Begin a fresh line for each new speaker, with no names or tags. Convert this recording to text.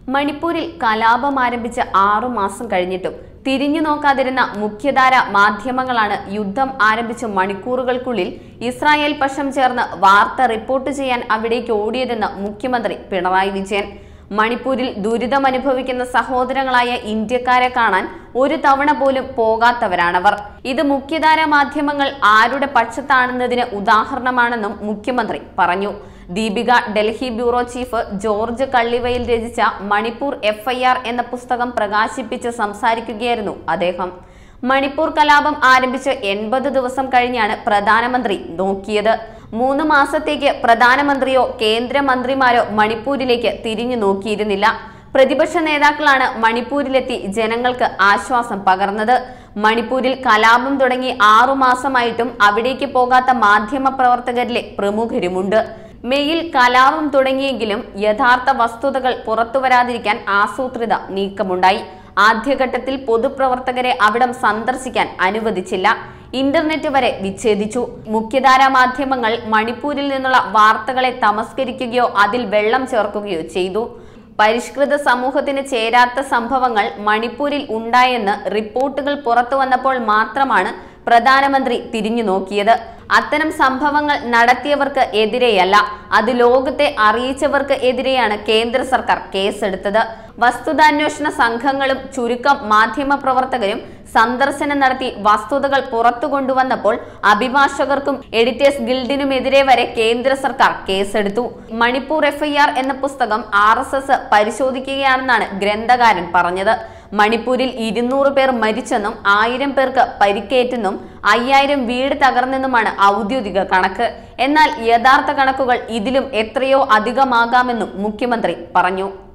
മണിപ്പൂരിൽ കലാപം ആരംഭിച്ച് ആറു മാസം കഴിഞ്ഞിട്ടും തിരിഞ്ഞു നോക്കാതിരുന്ന മുഖ്യധാര മാധ്യമങ്ങളാണ് യുദ്ധം ആരംഭിച്ച മണിക്കൂറുകൾക്കുള്ളിൽ ഇസ്രായേൽ പക്ഷം ചേർന്ന് വാർത്ത റിപ്പോർട്ട് ചെയ്യാൻ അവിടേക്ക് ഓടിയതെന്ന് മുഖ്യമന്ത്രി പിണറായി വിജയൻ മണിപ്പൂരിൽ ദുരിതമനുഭവിക്കുന്ന സഹോദരങ്ങളായ ഇന്ത്യക്കാരെ കാണാൻ ഒരു തവണ പോലും പോകാത്തവരാണവർ ഇത് മുഖ്യധാര മാധ്യമങ്ങൾ ആരുടെ പക്ഷത്താണെന്നതിന് ഉദാഹരണമാണെന്നും മുഖ്യമന്ത്രി പറഞ്ഞു Deepika Delhi bureau chief George Kallivayalil രചിച്ച മണിപ്പൂർ എഫ്ഐആർ എന്ന പുസ്തകം പ്രകാശിപ്പിച്ച് സംസാരിക്കുകയായിരുന്നു അദ്ദേഹം മണിപ്പൂർ കലാപം ആരംഭിച്ച് എൺപത് ദിവസം കഴിഞ്ഞാണ് പ്രധാനമന്ത്രി നോക്കിയത് മൂന്ന് മാസത്തേക്ക് പ്രധാനമന്ത്രിയോ കേന്ദ്രമന്ത്രിമാരോ മണിപ്പൂരിലേക്ക് തിരിഞ്ഞു നോക്കിയിരുന്നില്ല പ്രതിപക്ഷ നേതാക്കളാണ് മണിപ്പൂരിലെത്തി ജനങ്ങൾക്ക് ആശ്വാസം പകർന്നത് മണിപ്പൂരിൽ കലാപം തുടങ്ങി ആറു മാസമായിട്ടും അവിടേക്ക് പോകാത്ത മാധ്യമ പ്രവർത്തകരിലെ പ്രമുഖരുമുണ്ട് മെയിൽ കലാപം തുടങ്ങിയെങ്കിലും യഥാർത്ഥ വസ്തുതകൾ പുറത്തുവരാതിരിക്കാൻ ആസൂത്രിത നീക്കമുണ്ടായി ആദ്യഘട്ടത്തിൽ പൊതുപ്രവർത്തകരെ അവിടം സന്ദർശിക്കാൻ അനുവദിച്ചില്ല ഇന്റർനെറ്റ് വരെ വിച്ഛേദിച്ചു മുഖ്യധാര മാധ്യമങ്ങൾ മണിപ്പൂരിൽ നിന്നുള്ള വാർത്തകളെ തമസ്കരിക്കുകയോ അതിൽ വെള്ളം ചേർക്കുകയോ ചെയ്തു പരിഷ്കൃത സമൂഹത്തിന് ചേരാത്ത സംഭവങ്ങൾ മണിപ്പൂരിൽ ഉണ്ടായെന്ന് റിപ്പോർട്ടുകൾ പുറത്തു വന്നപ്പോൾ മാത്രമാണ് പ്രധാനമന്ത്രി തിരിഞ്ഞു നോക്കിയത് അത്തരം സംഭവങ്ങൾ നടത്തിയവർക്ക് എതിരെയല്ല അത് ലോകത്തെ അറിയിച്ചവർക്ക് എതിരെയാണ് കേന്ദ്ര സർക്കാർ കേസെടുത്തത് വസ്തുതാന്വേഷണ സംഘങ്ങളും ചുരുക്കം മാധ്യമ പ്രവർത്തകരും സന്ദർശനം നടത്തി വസ്തുതകൾ പുറത്തു കൊണ്ടുവന്നപ്പോൾ അഭിഭാഷകർക്കും എഡിറ്റേഴ്സ് ഗിൽഡിനുമെതിരെ വരെ കേന്ദ്ര സർക്കാർ കേസെടുത്തു മണിപ്പൂർ എഫ്ഐആർ എന്ന പുസ്തകം ആർ എസ് എസ് പരിശോധിക്കുകയാണെന്നാണ് ഗ്രന്ഥകാരൻ പറഞ്ഞത് മണിപ്പൂരിൽ ഇരുന്നൂറ് പേർ മരിച്ചെന്നും ആയിരം പേർക്ക് പരിക്കേറ്റെന്നും അയ്യായിരം വീട് തകർന്നെന്നുമാണ് ഔദ്യോഗിക കണക്ക് എന്നാൽ യഥാർത്ഥ കണക്കുകൾ ഇതിലും എത്രയോ അധികമാകാമെന്നും മുഖ്യമന്ത്രി പറഞ്ഞു